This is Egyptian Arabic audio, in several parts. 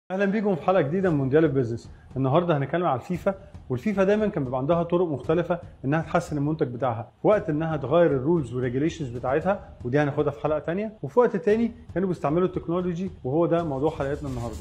اهلا بيكم في حلقه جديده من مونديال البيزنس النهارده هنتكلم على الفيفا والفيفا دايما كان بيبقى عندها طرق مختلفه انها تحسن المنتج بتاعها في وقت انها تغير الرولز والريجوليشنز بتاعتها ودي هناخدها في حلقه تانية وفي وقت تاني كانوا بيستعملوا التكنولوجي وهو ده موضوع حلقتنا النهارده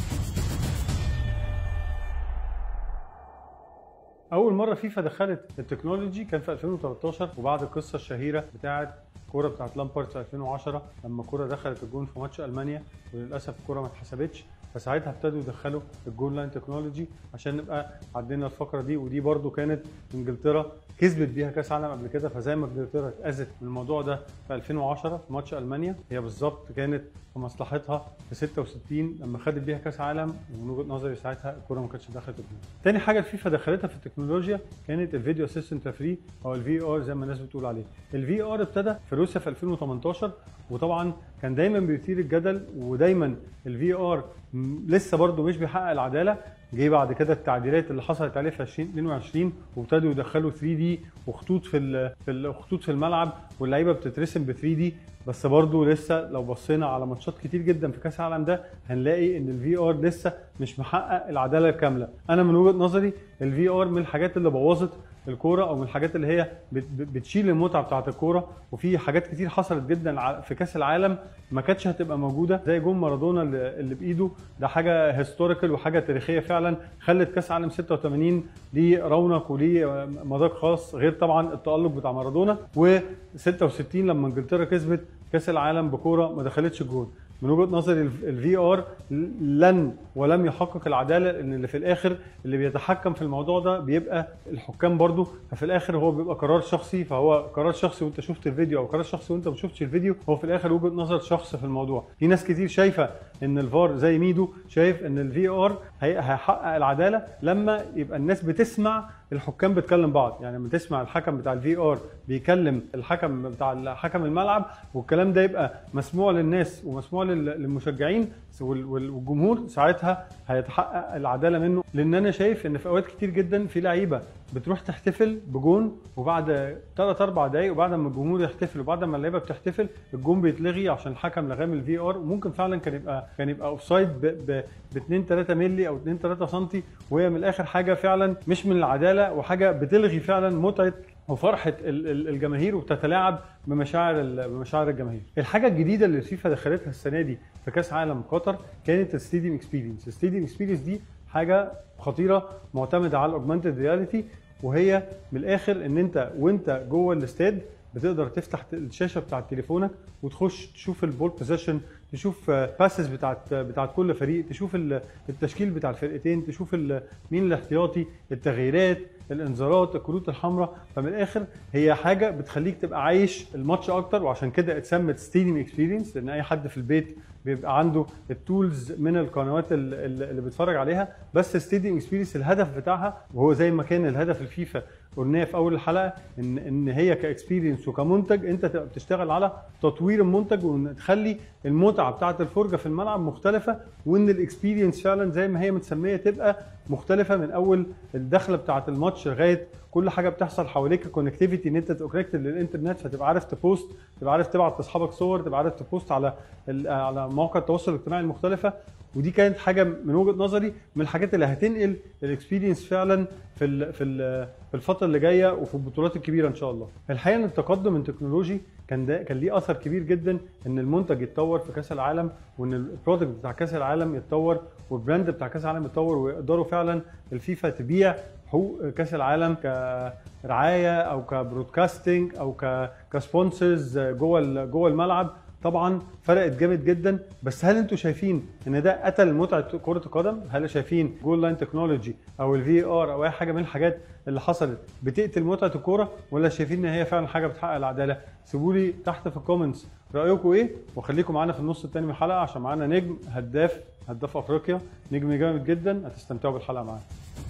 اول مره فيفا دخلت التكنولوجي كان في 2013 وبعد القصه الشهيره بتاعه الكوره بتاعت لامبارد في 2010 لما الكوره دخلت الجون في ماتش المانيا وللاسف الكوره ما اتحسبتش فساعتها ابتدوا يدخلوا الجول لاين تكنولوجي عشان نبقى عدينا الفقره دي ودي برده كانت انجلترا كسبت بيها كاس عالم قبل كده فزي ما انجلترا اتاذت من الموضوع ده في 2010 في ماتش المانيا هي بالظبط كانت في مصلحتها في 66 لما خدت بيها كاس عالم ومن وجهه نظري ساعتها الكوره ما كانتش دخلت الجون. تاني حاجه الفيفا دخلتها في التكنولوجيا كانت الفيديو اسيستنت ريفري او الفي ار زي ما الناس بتقول عليه. الفي ار ابتدى في روسيا في 2018 وطبعا كان دايما بيثير الجدل ودايما الفي ار لسه برضه مش بيحقق العداله جه بعد كده التعديلات اللي حصلت عليه في 2022 وابتدوا يدخلوا 3 دي وخطوط في ال في الخطوط في الملعب واللعيبه بتترسم ب 3 دي بس برضه لسه لو بصينا على ماتشات كتير جدا في كاس العالم ده هنلاقي ان الفي ار لسه مش محقق العداله الكامله انا من وجهه نظري الفي ار من الحاجات اللي بوظت الكوره او من الحاجات اللي هي بتشيل المتعه بتاعه الكوره وفي حاجات كتير حصلت جدا في كاس العالم ما كانتش هتبقى موجوده زي جون مارادونا اللي بايده ده حاجه هيستوريكال وحاجه تاريخيه فعلا خلت كاس عالم 86 ليه رونق وليه مذاق خاص غير طبعا التالق بتاع مارادونا و66 لما انجلترا كسبت كاس العالم بكوره ما دخلتش الجون من وجهه نظري الفي ار لن ولم يحقق العداله لان اللي في الاخر اللي بيتحكم في الموضوع ده بيبقى الحكام برضو ففي الاخر هو بيبقى قرار شخصي فهو قرار شخصي وانت شفت الفيديو او قرار شخصي وانت ما شفتش الفيديو هو في الاخر وجهه نظر شخص في الموضوع في ناس كتير شايفه ان الفار زي ميدو شايف ان الفي ار هيحقق العداله لما يبقى الناس بتسمع الحكام بتكلم بعض يعني لما تسمع الحكم بتاع الفي ار بيكلم الحكم بتاع حكم الملعب والكلام ده يبقى مسموع للناس ومسموع للمشجعين والجمهور ساعتها هيتحقق العداله منه لان انا شايف ان في اوقات كتير جدا في لعيبه بتروح تحتفل بجون وبعد 3 4 دقايق وبعد ما الجمهور يحتفل وبعد ما اللعيبه بتحتفل الجون بيتلغي عشان الحكم لغاه من الفي ار وممكن فعلا كان يبقى كان يبقى اوف سايد ب 2 3 مللي او 2 3 سم وهي من الاخر حاجه فعلا مش من العداله وحاجه بتلغي فعلا متعه وفرحه الجماهير وبتتلاعب بمشاعر بمشاعر الجماهير. الحاجه الجديده اللي الفيفا دخلتها السنه دي في كاس عالم قطر كانت الستاديوم اكسبيرينس، الستاديوم اكسبيرينس دي حاجه خطيره معتمده على الاوجمانتد رياليتي وهي من الاخر ان انت وانت جوه الاستاد بتقدر تفتح الشاشه بتاعت تليفونك وتخش تشوف البول بوزيشن تشوف باسز بتاعت بتاعت كل فريق تشوف التشكيل بتاع الفرقتين تشوف مين الاحتياطي التغييرات الانذارات الكروت الحمراء فمن الاخر هي حاجه بتخليك تبقى عايش الماتش اكتر وعشان كده اتسمت ستاديوم اكسبيرينس لان اي حد في البيت بيبقى عنده التولز من القنوات اللي بيتفرج عليها بس ستاديوم اكسبيرينس الهدف بتاعها وهو زي ما كان الهدف الفيفا قلناه في اول الحلقه ان ان هي كاكسبيرينس وكمنتج انت تبقى بتشتغل على تطوير المنتج وان تخلي المتعه بتاعه الفرجه في الملعب مختلفه وان الاكسبيرينس فعلا زي ما هي متسميه تبقى مختلفه من اول الدخله بتاعه الماتش لغايه كل حاجه بتحصل حواليك كونكتيفيتي ان انت تكونكت للانترنت فتبقى عارف تبوست تبقى عارف تبعت لاصحابك صور تبقى عارف تبوست على على مواقع التواصل الاجتماعي المختلفه ودي كانت حاجه من وجهه نظري من الحاجات اللي هتنقل الاكسبيرينس فعلا في ال في ال في الفتره اللي جايه وفي البطولات الكبيره ان شاء الله. الحقيقه ان التقدم التكنولوجي كان ده كان ليه اثر كبير جدا ان المنتج يتطور في كاس العالم وان البرودكت بتاع كاس العالم يتطور والبراند بتاع كاس العالم يتطور ويقدروا فعلا الفيفا تبيع حقوق كاس العالم كرعايه او كبرودكاستنج او كسبونسرز جوه جوه الملعب طبعا فرقت جامد جدا بس هل انتوا شايفين ان ده قتل متعه كره القدم؟ هل شايفين جول لاين تكنولوجي او الفي ار او اي حاجه من الحاجات اللي حصلت بتقتل متعه الكوره ولا شايفين ان هي فعلا حاجه بتحقق العداله؟ سيبوا لي تحت في الكومنتس رايكم ايه وخليكم معانا في النص الثاني من الحلقه عشان معانا نجم هداف هداف افريقيا نجم جامد جدا هتستمتعوا بالحلقه معانا.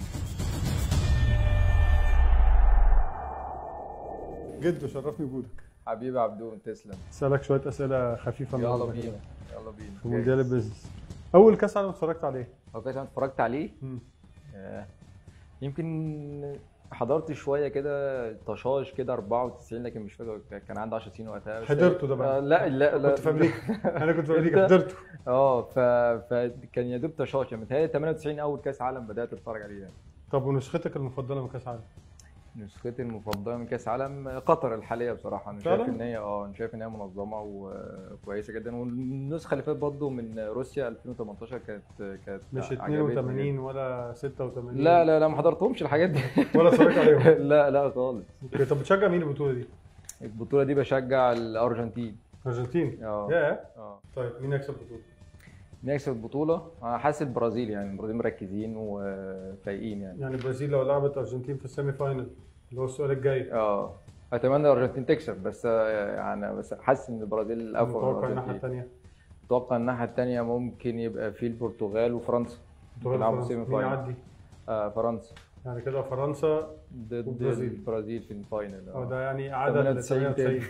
جد شرفني وجودك. حبيبي عبدون تسلم اسالك شويه اسئله خفيفه يلا بينا يلا بينا في مونديال البيزنس اول كاس عالم اتفرجت عليه اول كاس عالم اتفرجت عليه آه. يمكن حضرت شويه كده طشاش كده 94 لكن مش فاكر كان عندي 10 سنين وقتها بس- حضرته ده بقى. آه، لا لا لا كنت في امريكا انا كنت في امريكا حضرته اه ف... فكان يا دوب طشاش يعني متهيألي 98 اول كاس عالم بدات اتفرج عليه يعني طب ونسختك المفضله من كاس عالم نسختي المفضله من كاس عالم قطر الحاليه بصراحه انا شايف فعلا؟ ان هي اه انا شايف ان هي منظمه وكويسه جدا والنسخه اللي فاتت برضه من روسيا 2018 كانت كانت مش عجبتني 82 ولا 86 لا لا لا ما حضرتهمش الحاجات دي ولا اتفرجت عليهم لا لا خالص اوكي طب بتشجع مين البطوله دي؟ البطوله دي بشجع الارجنتين ارجنتين اه يا اه طيب مين يكسب البطوله؟ مين يكسب البطوله انا حاسس البرازيل يعني البرازيل مركزين وفايقين يعني يعني البرازيل لو لعبت ارجنتين في السيمي فاينل اللي هو السؤال الجاي اه اتمنى الارجنتين تكسب بس آه، يعني بس حاسس ان البرازيل اقوى من متوقع الناحيه الارجنتين الثانيه اتوقع الناحيه الثانيه ممكن يبقى في البرتغال وفرنسا يلعبوا سيمي مين فاينل يعدي؟ آه فرنسا يعني كده فرنسا ضد والبرازيل. البرازيل في الفاينل اه اه ده يعني عدد 98 98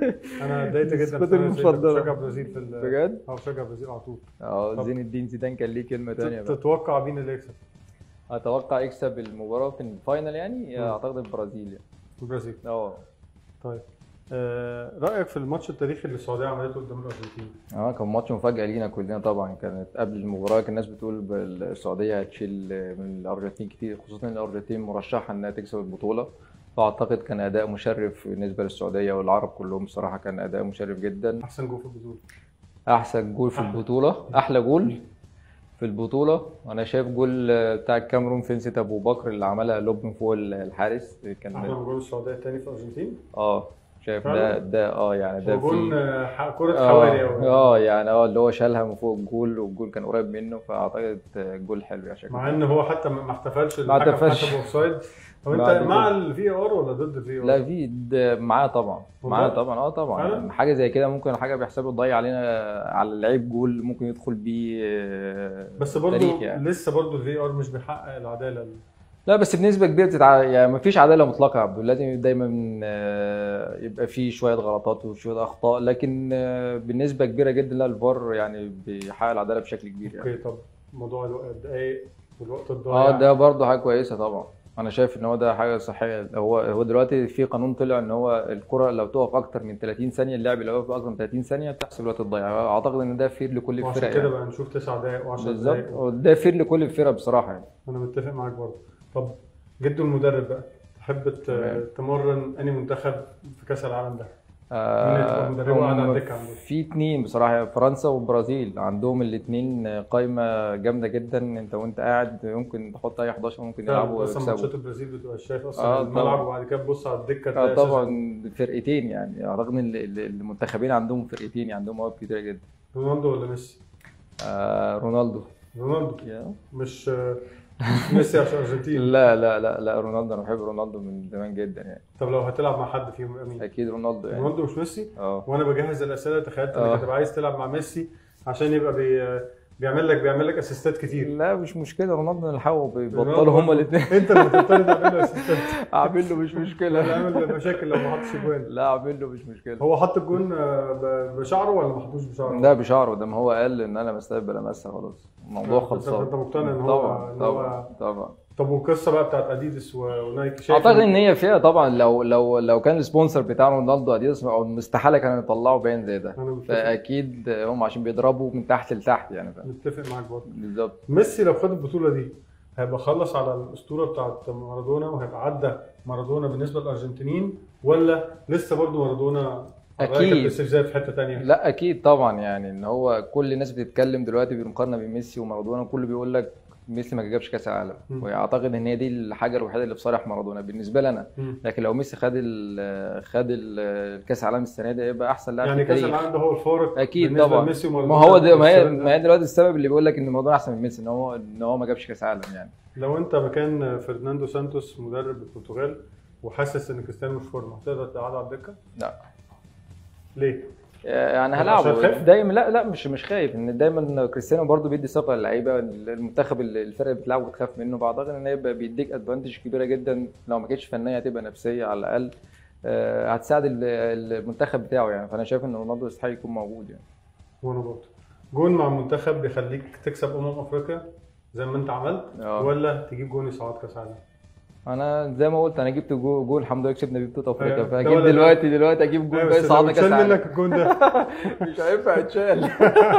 انا اتضايقت جدا نسختي في 98 كنت المفضلة. بشجع البرازيل في ال- بجد؟ اه بشجع البرازيل على طول اه طب- زين الدين زيدان كان ليه كلمه ثانيه بقى تتوقع مين اللي يكسب؟ اتوقع يكسب المباراه في الفاينل يعني مم. اعتقد البرازيل يعني البرازيل اه طيب آه رايك في الماتش التاريخي اللي السعوديه عملته قدام الارجنتين؟ اه كان ماتش مفاجأة لينا كلنا طبعا كانت قبل المباراة كان الناس بتقول بال- السعودية هتشيل من الأرجنتين كتير خصوصا إن الأرجنتين مرشحة إنها تكسب البطولة فأعتقد كان أداء مشرف بالنسبة للسعودية والعرب كلهم بصراحة كان أداء مشرف جدا احسن جول في البطوله أحسن جول في أحلى. البطولة أحلى جول في البطولة أنا شايف جول بتاع الكاميرون فينسيت أبو بكر اللي عملها لوب من فوق الحارس احلى كان من جول السعوديه الثاني في الارجنتين اه شايف ده فعلا؟ ده اه يعني ده هو جول في آه، ح- كره حوالي اه قوي اه يعني اه اللي هو شالها من فوق الجول والجول كان قريب منه فاعتقد جول حلو يا شكله مع ان هو حتى ما ما احتفلش ما الحكم احتفلش. حسب اوفسايد طب بعد انت مع كده. الفي ار ولا ضد الفي ار؟ لا في ده معاه طبعا معاه والله؟ طبعا اه طبعا فعلا؟ حاجه زي كده ممكن حاجه بيحسبه تضيع علينا على اللعيب جول ممكن يدخل بيه آه، بس برضه تاريخ يعني. لسه برضه الفي ار مش بيحقق العداله لا بس بنسبه كبيره بتتع... يعني مفيش عداله مطلقه يا عبدو لازم دايما آه، يبقى في شويه غلطات وشويه اخطاء لكن آه، بنسبه كبيره جدا لا الفار يعني بيحقق العداله بشكل كبير يعني اوكي طب موضوع الوقت الدقايق والوقت الضايع اه ده برضه حاجه كويسه طبعا انا شايف ان هو ده حاجه صحيه هو هو دلوقتي في قانون طلع ان هو الكره لو تقف اكتر من 30 ثانيه اللاعب لو يقف اكتر من 30 ثانيه بتحسب الوقت الضايع اعتقد ان ده فير لكل وعشان الفرق كده يعني. بقى نشوف 9 دقايق و10 بالظبط دقايق ده فير لكل الفرق بصراحه يعني انا متفق معاك برضه طب جدو المدرب بقى تحب ت- تمام. تمرن انهي منتخب في كاس العالم ده؟ آه هتبقى مدربه قاعد على هم الدكة عندهم. في اتنين بصراحه فرنسا والبرازيل عندهم الاتنين قايمه جامده جدا انت وانت قاعد ممكن تحط اي 11 ممكن يلعبوا اصلا ويكسبوا ماتشات البرازيل بتبقى شايف اصلا آه، الملعب طبعا. وبعد كده تبص على الدكه اه تلاقي أساساً طبعا فرقتين يعني اعتقد ان ال- ال- المنتخبين عندهم فرقتين يعني عندهم مواهب كتيره جدا رونالدو ولا ميسي؟ آه رونالدو رونالدو يا. مش مش ميسي عشان ارجنتين لا لا لا لا رونالدو انا بحب رونالدو من زمان جدا يعني طب لو هتلعب مع حد فيهم يبقى مين؟ اكيد رونالدو يعني رونالدو مش ميسي؟ اه وانا بجهز الاسئله تخيلت انك آه. هتبقى عايز تلعب مع ميسي عشان يبقى بي... بيعمل لك بيعمل لك اسيستات كتير لا مش مشكله رونالدو نلحقوا رونالدو بيبطلوا هما الاثنين انت اللي بتضطر تعمل له اسيستات اعمل له مش لا مشكله يعمل مشاكل لو ما حطش جوان لا اعمل له مش مشكله هو حط الجون آه، ب- بشعره ولا ما حطوش بشعره؟ لا بشعره ده ما هو قال ان انا مستقبل بلا مسه خلاص الموضوع أنت- خلصان أنت مقتنع إن هو- طبعا إن هو- طبعا طبعا طب والقصه بقى بتاعت اديدس و- ونايكي شايف اعتقد ان هي فيها طبعا لو لو لو كان السبونسر بتاع رونالدو اديداس او استحاله كانوا يطلعوا باين زي ده انا متفق فاكيد هم عشان بيضربوا من تحت لتحت يعني فاهم متفق معاك برضه بالظبط ميسي لو خد البطوله دي هيبقى خلص على الاسطوره بتاعت مارادونا وهيبقى عدى مارادونا بالنسبه للارجنتينيين ولا لسه برضه مارادونا أكيد. الاستفزاز في حته ثانيه لا اكيد طبعا يعني ان هو كل الناس بتتكلم دلوقتي بالمقارنه بين ميسي ومارادونا كله بيقول لك ميسي ما جابش كاس العالم مم. واعتقد ان هي دي الحاجه الوحيده اللي في صالح مارادونا بالنسبه لي انا مم. لكن لو ميسي خد ال خد ال- الكاس العالم السنه دي يبقى احسن لاعب يعني في كاس التاريخ العالم ده هو الفارق اكيد بالنسبة طبعا لميسي ما ومارادونا هو ده ما هي السنة ما هي دلوقتي السبب اللي بيقول لك ان مارادونا احسن من ميسي ان هو ان هو ما جابش كاس عالم يعني لو انت مكان فرناندو سانتوس مدرب البرتغال وحاسس ان كريستيانو مش فورمه هتقدر تقعده على الدكه؟ لا ليه؟ يعني عشان هلعبه خايف؟ دايما لا لا مش مش خايف ان دايما كريستيانو برضو بيدي ثقه للعيبه المنتخب اللي الفرقه بتلعبه بتخاف منه بعتقد ان هيبقى بيديك ادفانتج كبيره جدا لو ما كانتش فنيه هتبقى نفسيه على الاقل آه، هتساعد ال- المنتخب بتاعه يعني فانا شايف ان رونالدو يستحق يكون موجود يعني وانا برضه جون مع المنتخب بيخليك تكسب امم افريقيا زي ما انت عملت آه. ولا تجيب جون يصعد كاس عالم؟ انا زي ما قلت انا جبت جو- جول الحمد لله كسبنا بيه بطوله افريقيا أيوة. ده فاكيد ولا ده. دلوقتي دلوقتي اجيب جول أيوة، باقي بس صعدنا لو كاس اتشال عالم منك الجون ده مش هينفع يتشال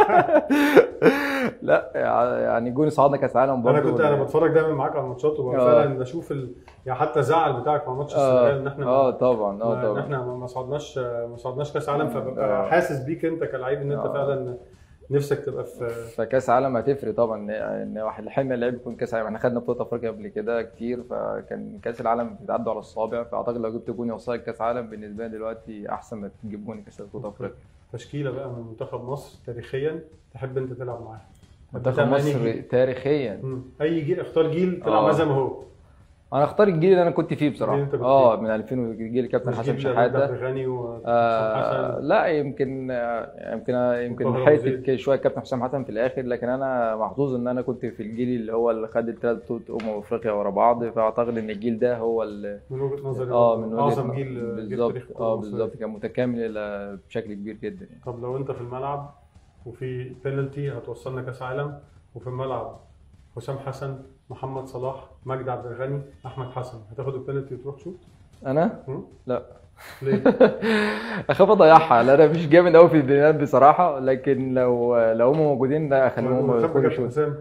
لا يعني جون صعدنا كاس عالم انا برضه كنت انا بتفرج دايما معاك على الماتشات آه. وفعلا بشوف ال... يعني حتى الزعل بتاعك مع ماتش اه السنغال ان احنا اه طبعا اه ان طبعا احنا ما ما صعدناش ما صعدناش كاس عالم فببقى آه. حاسس بيك انت كلاعب ان انت آه. فعلا نفسك تبقى في فكاس عالم هتفرق طبعا ان ان واحد الحلم اللعيب يكون كاس عالم احنا خدنا بطوله افريقيا قبل كده كتير فكان كاس العالم بيتعدوا على الصابع فاعتقد لو جبت جون يوصلك كاس عالم بالنسبه لي دلوقتي احسن ما تجيب جون كاس بطوله افريقيا تشكيله بقى من منتخب مصر تاريخيا تحب انت تلعب معاها منتخب بتعمل أي مصر جيل؟ تاريخيا مم. اي جيل اختار جيل تلعب آه. معاه زي ما هو انا اختار الجيل اللي انا كنت فيه بصراحه اللي أنت كنت اه فيه. من 2000 جيل كابتن مش حسن جيل شحاته عبد الغني و آه حسن. لا يمكن آه، يمكن يمكن وطاهر حته وزيد. كده شويه كابتن حسام حسن في الاخر لكن انا محظوظ ان انا كنت في الجيل اللي هو اللي خد الثلاث بطولات امم افريقيا ورا بعض فاعتقد ان الجيل ده هو ال- من وجهه نظري اه من وجهة اعظم ن- جيل جيل بالظبط تاريخ الكرة اه المصرية. بالظبط كان متكامل الى بشكل كبير جدا يعني طب لو انت في الملعب وفي بينالتي هتوصلنا كاس عالم وفي الملعب حسام حسن محمد صلاح مجدي عبد الغني احمد حسن هتاخد البينالتي وتروح تشوط انا مم؟ لا ليه؟ اخاف اضيعها لا انا مش جامد قوي في البنات بصراحه لكن لو لو هم موجودين لا اخليهم بخاف يكونوا بجد شوط حسام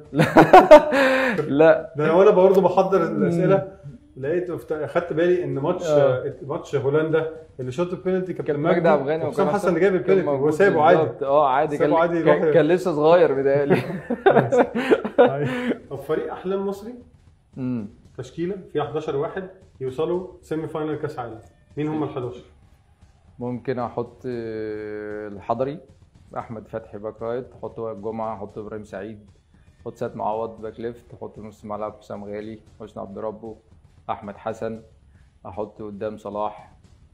لا ده انا وانا برضه بحضر الاسئله لقيت افت- خدت بالي ان ماتش آه. ماتش هولندا اللي شاط البينالتي كان كان مجدي عبد الغني وحسام وكان حسن اللي جاب كان البينالتي موجود وسابه عادي بالظبط. اه عادي سابه كان, عادي كان, يروح- كان لسه صغير بيتهيألي طب فريق احلام مصري امم تشكيله فيها 11 واحد يوصلوا سيمي فاينل كاس عالم مين هم ال 11 ممكن احط آه، الحضري احمد فتحي باك رايت احط وائل جمعه احط ابراهيم سعيد احط سيد معوض باك ليفت احط في نص الملعب حسام غالي حسني عبد ربه احمد حسن احط قدام صلاح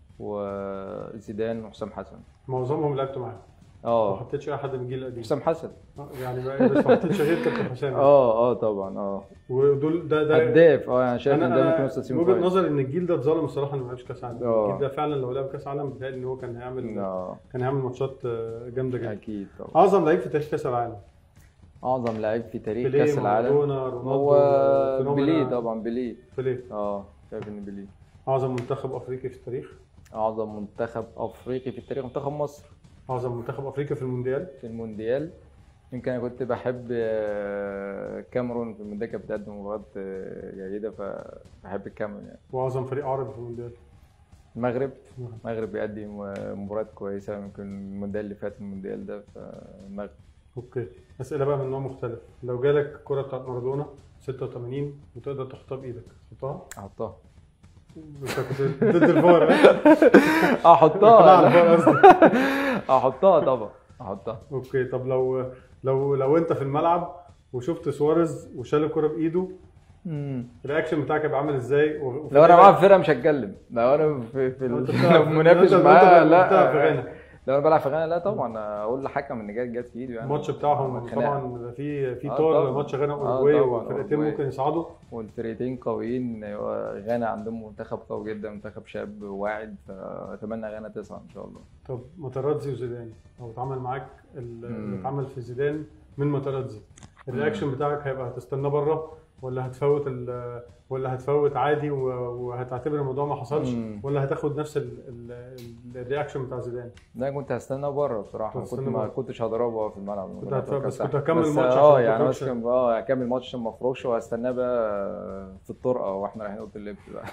وزيدان وحسام حسن معظمهم لعبت معاه ما اه حطيتش اي حد من الجيل القديم حسام حسن آه، يعني بقى بس ما حطيتش غير كابتن حسام اه اه طبعا اه ودول ده ده هداف اه يعني شايف انا ان ده ممكن انا يوصل من سيمي وجهه فاينل نظري ان الجيل ده اتظلم الصراحه انه ما لعبش كاس عالم آه. الجيل ده فعلا لو لعب كاس عالم بيتهيألي ان هو كان هيعمل اه كان هيعمل ماتشات آه، جامده جدا اكيد طبعا اعظم لعيب في تاريخ كاس العالم اعظم لعيب في تاريخ بيليه كاس العالم مارادونا رونالدو هو فينومينا. بيليه طبعا بيليه بيليه اه شايف ان بيليه اعظم منتخب افريقي في التاريخ اعظم منتخب افريقي في التاريخ منتخب مصر اعظم منتخب افريقي في المونديال في المونديال يمكن انا كنت بحب آه، كاميرون في المونديال كانت بتقدم مباريات آه، جيده فبحب الكاميرون يعني واعظم فريق عربي في المونديال المغرب المغرب بيقدم آه، مباريات كويسه يمكن المونديال اللي فات المونديال ده فالمغرب اوكي اسئله بقى من نوع مختلف لو جالك الكره بتاعت مارادونا 86 وتقدر تحطها بايدك تحطها احطها انت كنت ضد الفار ها؟ لا، احطها على لا. الفار قصدي احطها طبعا احطها اوكي طب لو لو لو انت في الملعب وشفت سواريز وشال الكره بايده الرياكشن بتاعك هيبقى عامل ازاي و- وفي لو انا الآخر- معاه في فرقه مش هتكلم لو انا في, في لو ال- انت لو بتلعب- منافس لو انت- معاه لو انت بتلعب في لا غانا لو انا بلعب في غانا لا طبعا اقول للحكم ان جت جت في ايده يعني الماتش بتاعهم خناقة. طبعا في في آه طار طبعا. ماتش غانا آه واوروجواي طبعا، والفرقتين أوروجواي. ممكن يصعدوا والفرقتين قويين غانا عندهم منتخب قوي جدا منتخب شاب واعد فاتمنى غانا تصعد ان شاء الله طب ماتراتزي وزيدان لو اتعمل معاك ال- اللي مم. اتعمل في زيدان من ماتراتزي الرياكشن بتاعك هيبقى هتستناه بره ولا هتفوت ال- ولا هتفوت عادي و- وهتعتبر الموضوع ما حصلش مم. ولا هتاخد نفس ال- ال- ال- الرياكشن بتاع زيدان لا كنت هستنى بره بصراحه كنت كنت هتستنى ما بره. كنتش هضربه في الملعب كنت هت- بس كنت هكمل بس الماتش اه عشان ما يعني بس تخرجش. كان- اه هكمل الماتش عشان ما اخرجش وهستناه بقى في الطرقه واحنا رايحين اوضه اللبس بقى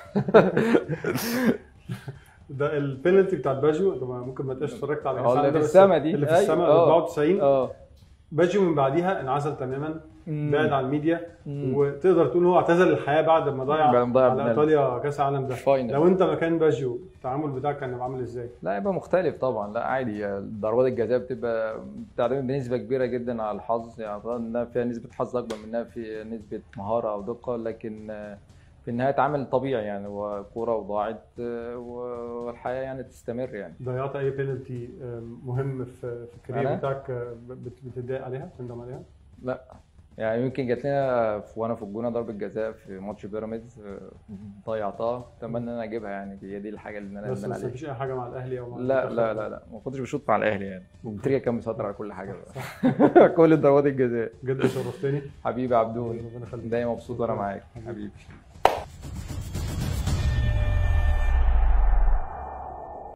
ده البينالتي بتاعت باجيو انت ما- ممكن ما تبقاش اتفرجت على اه كأس اللي العالم في ده، بس السما دي. اللي في أيوة، السما اه. 94 اه باجيو من بعديها انعزل تماما مم. بعد عن الميديا مم. وتقدر تقول هو اعتزل الحياه بعد ما ضيع بعد ما ضيع على بنالتي. ايطاليا كاس العالم ده فاينل. لو انت مكان باجيو التعامل بتاعك كان هيبقى عامل ازاي؟ لا يبقى مختلف طبعا لا عادي ضربات الجزاء بتبقى بتعتمد بنسبه كبيره جدا على الحظ يعني أعتقد انها فيها نسبه حظ اكبر منها في نسبه مهاره او دقه لكن آه، في النهايه اتعامل طبيعي يعني وكوره وضاعت آه، والحياه يعني تستمر يعني ضيعت اي بينالتي مهم في في الكارير أنا؟ بتاعك آه، بت- بتتضايق عليها بتندم عليها؟ لا يعني يمكن جات لنا في- وانا في الجونه ضربه جزاء في ماتش بيراميدز آه، ضيعتها اتمنى ان انا اجيبها يعني هي دي الحاجه اللي انا بس ندمان بس عليها مفيش اي حاجه مع الاهلي او مع لا المنتخب؟ لا لا لا ما كنتش بشوط مع الاهلي يعني وبتريكا كان مسيطر على كل حاجه بقى كل ضربات الجزاء بجد شرفتني حبيبي عبدون ربنا يخليك دايما مبسوط وانا معاك حبيبي. حبيبي